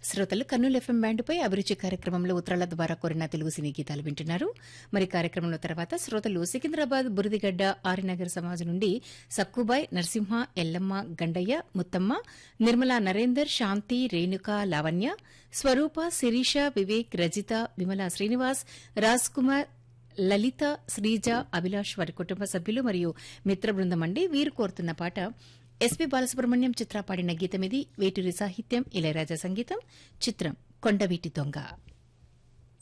శ్రోతలు కర్నూలు ఎఫ్ఎం బ్యాండ్పై అభిరుచి కార్యక్రమంలో ఉత్తరాల ద్వారా కోరిన తెలుగు సినీ గీతాలు వింటున్నారు మరి కార్యక్రమంలో తర్వాత శ్రోతలు సికింద్రాబాద్ బురదిగడ్డ ఆర్యనగర్ సమాజం నుండి సక్కుబాయ్ నరసింహ ఎల్లమ్మ గండయ్య ముత్తమ్మ నిర్మలా నరేందర్ శాంతి రేణుక లావణ్య స్వరూప శిరీష వివేక్ రజిత విమలా శ్రీనివాస్ రాజ్ కుమార్ లలిత శ్రీజ అభిలాష్ వారి కుటుంబ సభ్యులు మరియు మిత్ర బృందం అండి వీరు కోరుతున్న పాట ఎస్పీ బాలసుబ్రహ్మణ్యం చిత్ర పాడిన గీతం ఇది వేటూరి సాహిత్యం ఇళయరాజా సంగీతం చిత్రం కొండవీటి దొంగ